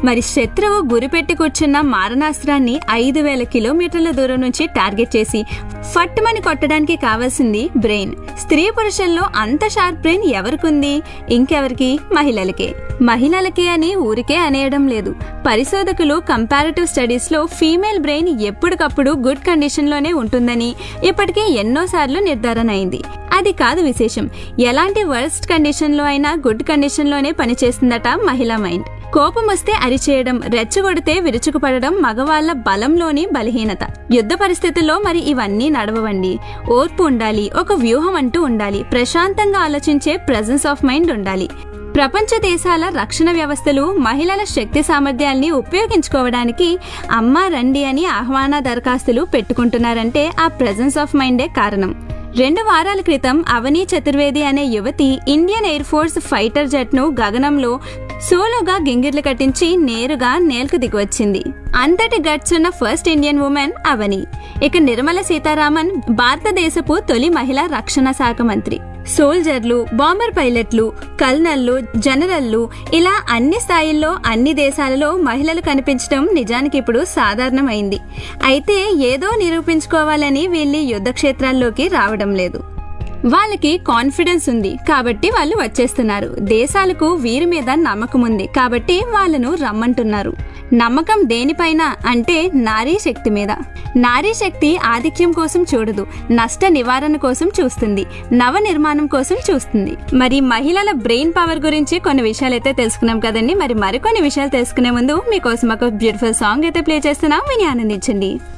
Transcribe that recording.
మరి శత్రువు గురిపెట్టి కూర్చున్న మారణాస్త్రాన్ని ఐదు వేల కిలోమీటర్ల దూరం నుంచి టార్గెట్ చేసి ఫట్టుమని కొట్టడానికి కావాల్సింది బ్రెయిన్ స్త్రీ పురుషుల్లో అంత షార్ప్ బ్రెయిన్ ఎవరికుంది ఇంకెవరికి మహిళలకే మహిళలకే అని ఊరికే అనేయడం లేదు పరిశోధకులు కంపారిటివ్ స్టడీస్ లో ఫీమేల్ బ్రెయిన్ ఎప్పటికప్పుడు గుడ్ కండిషన్ లోనే ఉంటుందని ఇప్పటికే ఎన్నోసార్లు నిర్ధారణ అయింది అది కాదు విశేషం ఎలాంటి వర్స్ట్ కండిషన్ లో అయినా గుడ్ కండిషన్ లోనే పనిచేస్తుందట మహిళా మైండ్ కోపం వస్తే అరిచేయడం రెచ్చగొడితే విరుచుకుపడడం మగవాళ్ల బలంలోని బలహీనత యుద్ధ పరిస్థితుల్లో మరి ఇవన్నీ నడవవండి ఓర్పు ఉండాలి ఒక వ్యూహం అంటూ ఉండాలి ప్రశాంతంగా ఆలోచించే ప్రెజెన్స్ ఆఫ్ మైండ్ ఉండాలి ప్రపంచ దేశాల రక్షణ వ్యవస్థలు మహిళల శక్తి సామర్థ్యాల్ని ఉపయోగించుకోవడానికి అమ్మా రండి అని ఆహ్వాన దరఖాస్తులు పెట్టుకుంటున్నారంటే ఆ ప్రెజెన్స్ ఆఫ్ మైండే కారణం రెండు వారాల క్రితం అవనీ చతుర్వేది అనే యువతి Indian air force fighter jet ను గగనంలో సోలోగా గింగిర్లు కట్టించి నేరుగా నేలకు దిగివచ్చింది అంతటి గట్స్ ఉన్న ఫస్ట్ ఇండియన్ ఉమెన్ అవని ఇక నిర్మల సీతారామన్ భారతదేశపు తొలి మహిళా రక్షణ శాఖ మంత్రి సోల్జర్లు బాంబర్ పైలట్లు కల్నల్లు జనరల్లు ఇలా అన్ని స్థాయిల్లో అన్ని దేశాలలో మహిళలు కనిపించడం నిజానికి ఇప్పుడు సాధారణమైంది అయితే ఏదో నిరూపించుకోవాలని వీళ్ళు యుద్ధ క్షేత్రాల్లోకి రావడం లేదు వాళ్ళకి కాన్ఫిడెన్స్ ఉంది కాబట్టి వాళ్ళు వచ్చేస్తున్నారు దేశాలకు వీరి మీద నమ్మకం ఉంది కాబట్టి వాళ్ళను రమ్మంటున్నారు నమ్మకం దేనిపైన అంటే నారీ శక్తి మీద నారీ శక్తి ఆధిక్యం కోసం చూడదు నష్ట నివారణ కోసం చూస్తుంది నవ నిర్మాణం కోసం చూస్తుంది మరి మహిళల బ్రెయిన్ పవర్ గురించి కొన్ని విషయాలు అయితే తెలుసుకున్నాం కదండి మరి మరికొన్ని విషయాలు తెలుసుకునే ముందు మీకోసం ఒక బ్యూటిఫుల్ సాంగ్ అయితే ప్లే చేస్తున్నాం విని ఆనందించండి